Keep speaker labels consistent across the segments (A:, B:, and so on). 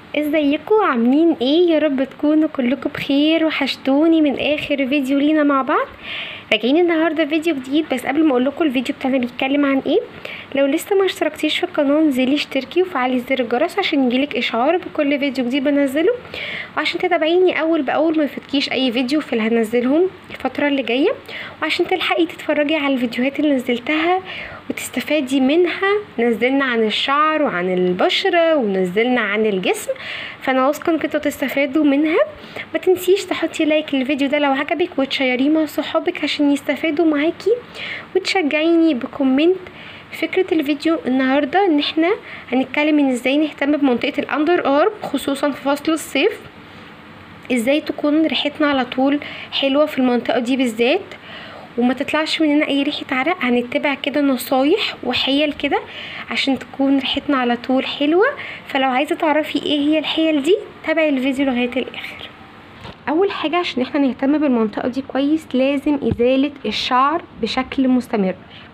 A: ازيكم عاملين ايه يا رب تكونوا كلكم بخير وحشتوني من اخر فيديو لينا مع بعض راجعين النهارده فيديو جديد بس قبل ما اقول لكم الفيديو بتاعنا بيتكلم عن ايه لو لسه ما اشتركتيش في القناه انزلي اشتركي وفعلي زر الجرس عشان يجيلك اشعار بكل فيديو جديد بنزله وعشان تتابعيني اول باول ما يفوتكيش اي فيديو في اللي هنزلهم الفتره اللي جايه وعشان تلحقي تتفرجي على الفيديوهات اللي نزلتها وتستفادي منها نزلنا عن الشعر وعن البشرة ونزلنا عن الجسم فانا واثقه انكم انتوا تستفادوا منها ما تنسيش تحطي لايك للفيديو ده لو عجبك وتشيريه مع صحابك عشان يستفادوا معاكي وتشجعيني بكومنت فكرة الفيديو النهاردة ان احنا هنتكلم ان ازاي نهتم بمنطقة الاندر ارم خصوصا في فصل الصيف ازاي تكون ريحتنا على طول حلوة في المنطقة دي بالذات وما تطلعش مننا اي ريحه عرق هنتبع كده نصايح وحيل كده عشان تكون ريحتنا على طول حلوه فلو عايزه تعرفي ايه هي الحيل دي تابعي الفيديو لغايه الاخر اول حاجه عشان احنا نهتم بالمنطقه دي كويس لازم ازاله الشعر بشكل مستمر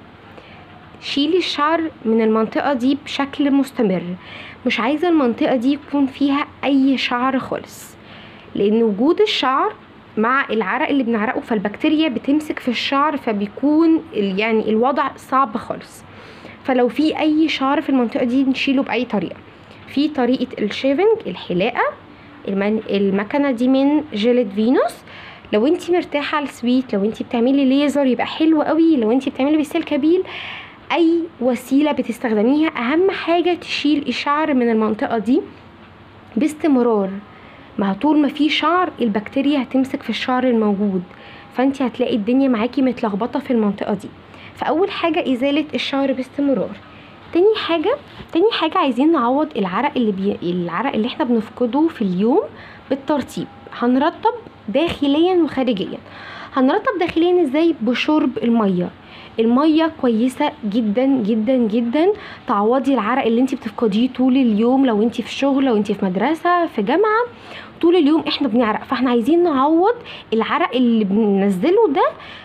A: شيلي الشعر من المنطقة دي بشكل مستمر مش عايزة المنطقة دي يكون فيها أي شعر خالص لأن وجود الشعر مع العرق اللي بنعرقه فالبكتيريا بتمسك في الشعر فبيكون يعني الوضع صعب خالص فلو في اي شعر في المنطقه دي نشيله باي طريقه في طريقه الشيفنج الحلاقه المن... المكنه دي من جيلت فينوس لو انت مرتاحه على السويت لو انت بتعملي ليزر يبقى حلو قوي لو انت بتعملي بالسلكبيل اي وسيله بتستخدميها اهم حاجه تشيل الشعر من المنطقه دي باستمرار ما طول ما في شعر البكتيريا هتمسك في الشعر الموجود فانت هتلاقي الدنيا معاكي متلخبطه في المنطقه دي فاول حاجه ازاله الشعر باستمرار تاني حاجه تاني حاجه عايزين نعوض العرق اللي بي... العرق اللي احنا بنفقده في اليوم بالترطيب هنرطب داخليا وخارجيا هنرطب داخليا ازاي بشرب الميه الميه كويسه جدا جدا جدا تعوضي العرق اللي انت بتفقديه طول اليوم لو انت في شغل لو انت في مدرسه في جامعه طول اليوم احنا بنعرق فاحنا عايزين نعوض العرق اللي بننزله ده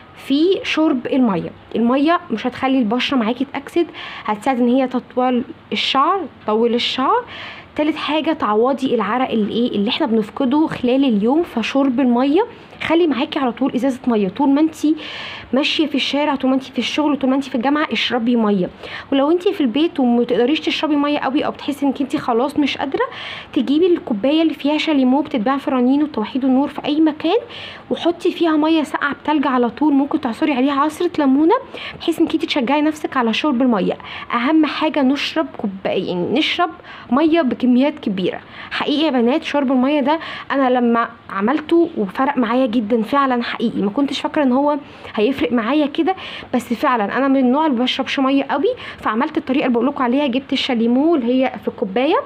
A: في شرب الميه الميه مش هتخلي البشره معاكي تاكسد هتساعد ان هي تطول الشعر تطول الشعر تالت حاجه تعوضي العرق اللي ايه اللي احنا بنفقده خلال اليوم فشرب الميه خلي معاكي على طول ازازه ميه طول ما انت ماشيه في الشارع طول ما انت في الشغل طول ما انت في الجامعه اشربي ميه ولو انت في البيت وما تقدريش تشربي ميه قوي او بتحسي انك انت خلاص مش قادره تجيبي الكوبايه اللي فيها شاليمو بتتباع في رنين وتوحيد النور في اي مكان وحطي فيها ميه ساقعه بتلج على طول ممكن تعصري عليها عصره ليمونه بحيث انك انت تشجعي نفسك على شرب الميه اهم حاجه نشرب كوبايه يعني نشرب ميه بكميات كبيره حقيقي يا بنات شرب الميه ده انا لما عملته وفرق معايا جدا فعلا حقيقي ما كنتش فاكره ان هو هيفرق معايا كده بس فعلا انا من النوع اللي بشربش ميه قوي فعملت الطريقه اللي بقول لكم عليها جبت الشاليمو اللي هي في كوبايه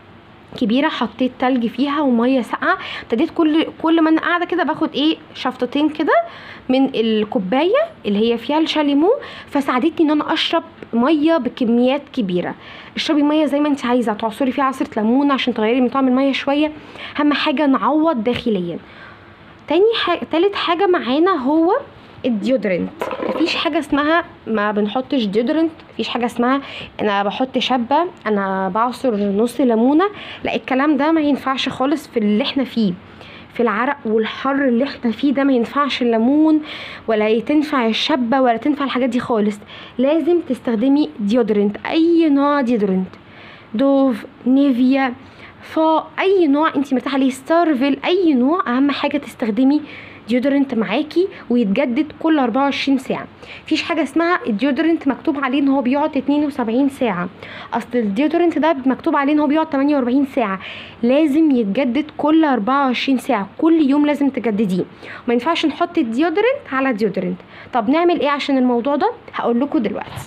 A: كبيره حطيت تلج فيها وميه ساقعه ابتديت كل كل ما انا قاعده كده باخد ايه شفطتين كده من الكوبايه اللي هي فيها الشاليمو فساعدتني ان انا اشرب ميه بكميات كبيره اشربي ميه زي ما انت عايزه تعصري فيها عصره ليمون عشان تغيري من طعم الميه شويه اهم حاجه نعوض داخليا تاني حاجه تالت حاجه معانا هو الديودرنت مفيش حاجه اسمها ما بنحطش ديودرنت مفيش حاجه اسمها انا بحط شابه انا بعصر نص ليمونه لا الكلام ده ما ينفعش خالص في اللي احنا فيه في العرق والحر اللي احنا فيه ده ما ينفعش الليمون ولا تنفع الشابه ولا تنفع الحاجات دي خالص لازم تستخدمي ديودرنت اي نوع ديودرنت دوف نيفيا فا اي نوع انت مرتاحه ليه ستارفيل اي نوع اهم حاجه تستخدمي ديودرنت معاكي ويتجدد كل 24 ساعه مفيش حاجه اسمها الديودرنت مكتوب عليه ان هو بيقعد 72 ساعه اصل الديودرنت ده مكتوب عليه ان هو بيقعد 48 ساعه لازم يتجدد كل 24 ساعه كل يوم لازم تجدديه ما ينفعش نحط الديودرنت على ديودرنت طب نعمل ايه عشان الموضوع ده هقول لكم دلوقتي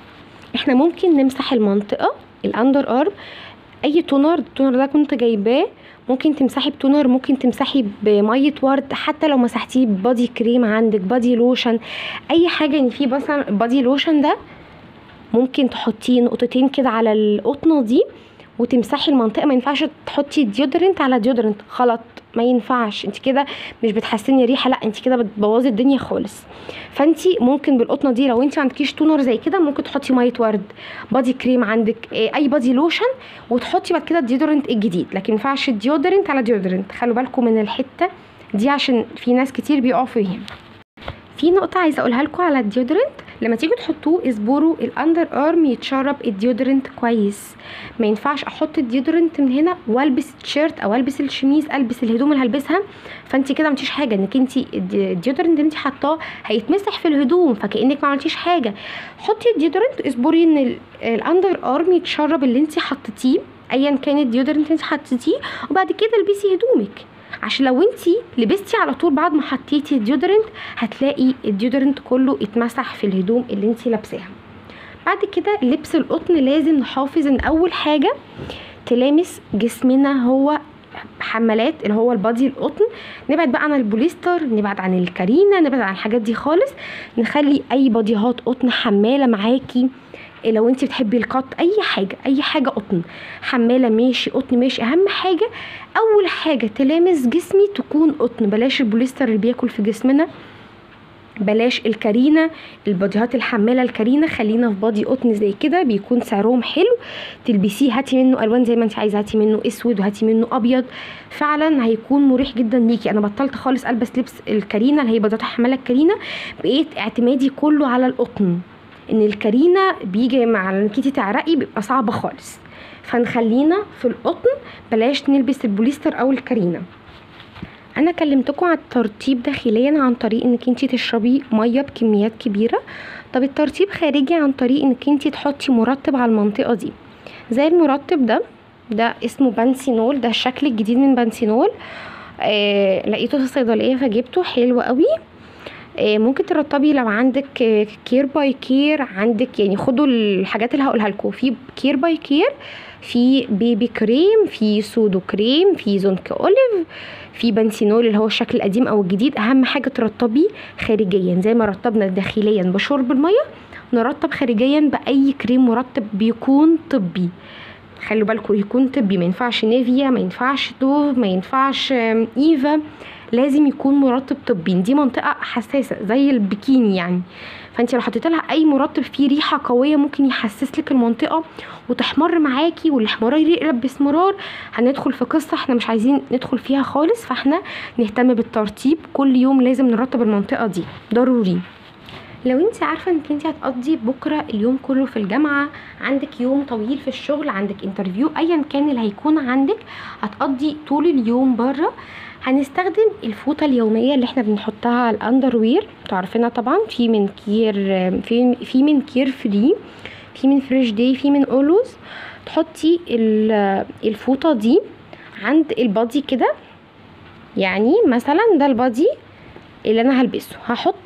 A: احنا ممكن نمسح المنطقه الاندر ارم اي تونر التونر ده كنت جايباه ممكن تمسحي بتونر ممكن تمسحي بميه ورد حتى لو مسحتيه ببادي كريم عندك بادي لوشن اي حاجه يعني في مثلا بادي لوشن ده ممكن تحطيه نقطتين كده على القطنه دي وتمسحي المنطقه ما ينفعش تحطي ديودرنت على ديودرنت غلط ما ينفعش انت كده مش بتحسني ريحه لا انت كده بتبوظي الدنيا خالص فانت ممكن بالقطنه دي لو انت ما عندكيش تونر زي كده ممكن تحطي ميه ورد بادي كريم عندك اه، اي بادي لوشن وتحطي بعد كده الديودرنت الجديد لكن ما ينفعش ديودرنت على ديودرنت خلوا بالكم من الحته دي عشان في ناس كتير بيقعوا فيها في نقطة عايزة اقولها لكم على الديودرنت لما تيجوا تحطوه اصبروا الاندر ارم يتشرب الديودرنت كويس ما ينفعش احط الديودرنت من هنا والبس التيشيرت او البس الشميز البس الهدوم اللي هلبسها فانت كده ما عملتيش حاجه انك انت الديودرنت اللي انت حاطاه هيتمسح في الهدوم فكانك ما عملتيش حاجه حطي الديودرنت اصبري ان ال- الاندر ارم يتشرب اللي انت حطيتيه ايا كان الديودرنت اللي انت حطيتيه وبعد كده البسي هدومك عشان لو انت لبستي على طول بعد ما حطيتي الديودرنت هتلاقي الديودرنت كله اتمسح في الهدوم اللي انت لابساها بعد كده لبس القطن لازم نحافظ ان اول حاجه تلامس جسمنا هو حمالات اللي هو البادي القطن نبعد بقى عن البوليستر نبعد عن الكارينا نبعد عن الحاجات دي خالص نخلي اي باديهات قطن حماله معاكي لو انت بتحبي القط اي حاجه اي حاجه قطن حماله ماشي قطن ماشي اهم حاجه اول حاجه تلامس جسمي تكون قطن بلاش البوليستر اللي بياكل في جسمنا بلاش الكارينا الباديهات الحماله الكارينا خلينا في بادي قطن زي كده بيكون سعرهم حلو تلبسيه هاتي منه الوان زي ما انت عايزه هاتي منه اسود وهاتي منه ابيض فعلا هيكون مريح جدا ليكي انا بطلت خالص البس لبس الكارينا اللي هي باديهات الحماله الكارينا بقيت اعتمادي كله على القطن ان الكارينا بيجي مع انك انتي تعرقي بيبقى صعبه خالص فنخلينا في القطن بلاش نلبس البوليستر او الكارينا انا كلمتكم على الترطيب داخليا عن طريق انك انتي تشربي ميه بكميات كبيره طب الترطيب خارجي عن طريق انك انتي تحطي مرطب على المنطقه دي زي المرطب ده ده اسمه بانسينول ده الشكل الجديد من بانسينول آه لقيته في الصيدليه فجبته حلو قوي آه ممكن ترطبي لو عندك آه كير باي كير عندك يعني خدوا الحاجات اللي هقولها لكم في كير باي كير في بيبي كريم في سودو كريم في زونك اوليف في بنسينول اللي هو الشكل القديم او الجديد اهم حاجه ترطبي خارجيا زي ما رطبنا داخليا بشرب الميه نرطب خارجيا باي كريم مرطب بيكون طبي خلوا بالكم يكون طبي ما ينفعش نيفيا ما ينفعش دوف ما ينفعش آم، ايفا لازم يكون مرطب طبي دي منطقه حساسه زي البكيني يعني فانت لو حطيت لها اي مرطب فيه ريحه قويه ممكن يحسس لك المنطقه وتحمر معاكي والاحمرار يقلب باسمرار هندخل في قصه احنا مش عايزين ندخل فيها خالص فاحنا نهتم بالترطيب كل يوم لازم نرطب المنطقه دي ضروري لو انت عارفه انك انت هتقضي بكره اليوم كله في الجامعه عندك يوم طويل في الشغل عندك انترفيو ايا كان اللي هيكون عندك هتقضي طول اليوم بره هنستخدم الفوطه اليوميه اللي احنا بنحطها على الاندر وير تعرفينها طبعا في من كير في في من كير فري في من فريش داي في من اولوز تحطي ال- الفوطه دي عند البادي كده يعني مثلا ده البادي اللي انا هلبسه هحط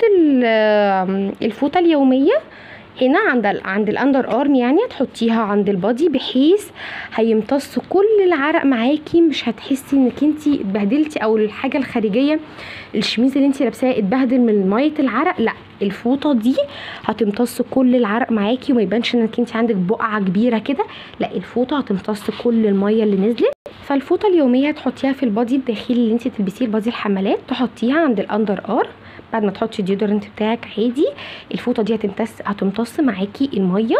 A: ال- الفوطه اليوميه هنا عند ال عند الاندر ارم يعني هتحطيها عند البادي بحيث هيمتص كل العرق معاكي مش هتحسي انك انتي اتبهدلتي او الحاجه الخارجيه الشميز اللي انتي لابساه اتبهدل من ميه العرق لا الفوطه دي هتمتص كل العرق معاكي وما يبانش انك انتي عندك بقعه كبيره كده لا الفوطه هتمتص كل الميه اللي نزلت فالفوطه اليوميه تحطيها في البادي الداخلي اللي انتي تلبسيه البادي الحمالات تحطيها عند الاندر ار بعد ما تحطي الديودرنت بتاعك عادي الفوطه دي هتمتص هتمتص معاكي الميه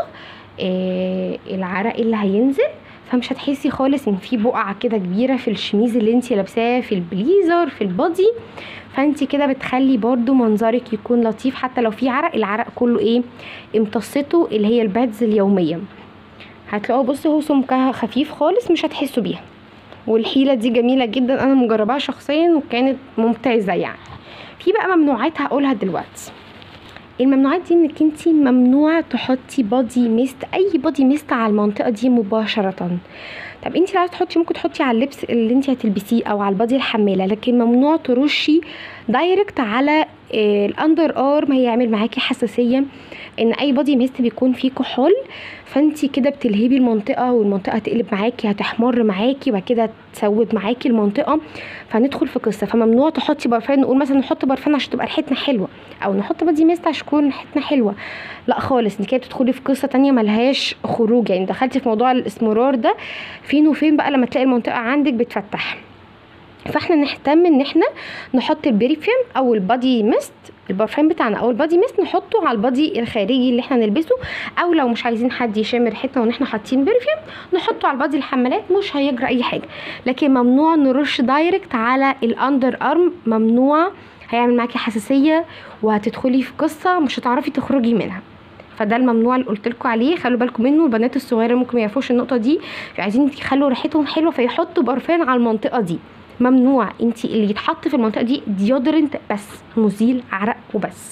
A: آه العرق اللي هينزل فمش هتحسي خالص ان في بقعه كده كبيره في الشميز اللي انتي لابساه في البليزر في البادي فانت كده بتخلي برضو منظرك يكون لطيف حتى لو في عرق العرق كله ايه امتصته اللي هي البادز اليوميه هتلاقوا بصوا هو سمكها خفيف خالص مش هتحسوا بيها والحيله دي جميله جدا انا مجرباها شخصيا وكانت ممتازه يعني في بقى ممنوعات هقولها دلوقتي الممنوعات دي انك انت ممنوع تحطي بادي ميست اي بادي ميست على المنطقه دي مباشره طب انت لو عايزه تحطي ممكن تحطي على اللبس اللي انت هتلبسيه او على البادي الحماله لكن ممنوع ترشي دايركت على آه، الاندر ارم هيعمل معاكي حساسيه ان اي بادي ميست بيكون فيه كحول فانت كده بتلهبي المنطقه والمنطقه هتقلب معاكي هتحمر معاكي وبعد كده تسود معاكي المنطقه فندخل في قصه فممنوع تحطي برفان نقول مثلا نحط برفان عشان تبقى ريحتنا حلوه او نحط بادي ميست عشان تكون ريحتنا حلوه لا خالص انت كده بتدخلي في قصه تانية ملهاش خروج يعني دخلتي في موضوع الاسمرار ده فين وفين بقى لما تلاقي المنطقه عندك بتفتح فاحنا نهتم ان احنا نحط البريفيوم او البادي ميست البرفان بتاعنا او البادي ميست نحطه على البادي الخارجي اللي احنا نلبسه او لو مش عايزين حد يشم ريحتنا وان احنا حاطين برفيوم نحطه على البادي الحمالات مش هيجرى اي حاجه لكن ممنوع نرش دايركت على الاندر ارم ممنوع هيعمل معاكي حساسيه وهتدخلي في قصه مش هتعرفي تخرجي منها فده الممنوع اللي قلت لكم عليه خلوا بالكم منه البنات الصغيره ممكن ما يعرفوش النقطه دي عايزين يخلوا ريحتهم حلوه فيحطوا برفان على المنطقه دي ممنوع انت اللي يتحط في المنطقه دي ديودرنت بس مزيل عرق وبس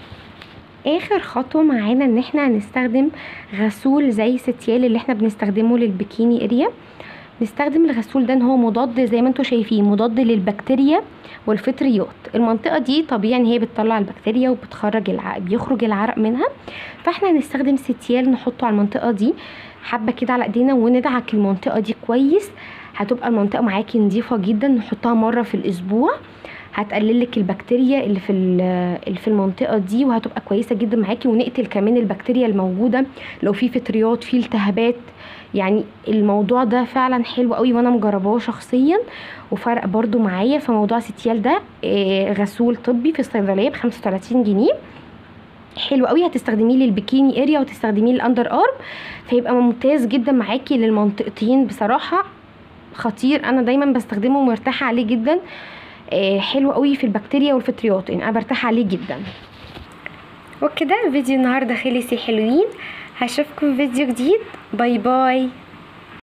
A: اخر خطوه معانا ان احنا هنستخدم غسول زي ستيال اللي احنا بنستخدمه للبكيني اريا نستخدم الغسول ده ان هو مضاد زي ما انتم شايفين مضاد للبكتيريا والفطريات المنطقه دي طبيعي ان هي بتطلع البكتيريا وبتخرج العرق بيخرج العرق منها فاحنا هنستخدم ستيال نحطه على المنطقه دي حبه كده على ايدينا وندعك المنطقه دي كويس هتبقى المنطقه معاكي نظيفه جدا نحطها مره في الاسبوع هتقلل لك البكتيريا اللي في اللي في المنطقه دي وهتبقى كويسه جدا معاكي ونقتل كمان البكتيريا الموجوده لو في فطريات في التهابات يعني الموضوع ده فعلا حلو قوي وانا مجرباه شخصيا وفرق برضو معايا في موضوع ستيال ده آه، غسول طبي في الصيدليه ب 35 جنيه حلو قوي هتستخدميه للبكيني اريا وتستخدميه للاندر ارم فيبقى ممتاز جدا معاكي للمنطقتين بصراحه خطير انا دايما بستخدمه ومرتاحه عليه جدا آه، حلو قوي في البكتيريا والفطريات يعني انا برتاح عليه جدا وكده فيديو النهارده خلص يا حلوين هشوفكم فيديو جديد باي باي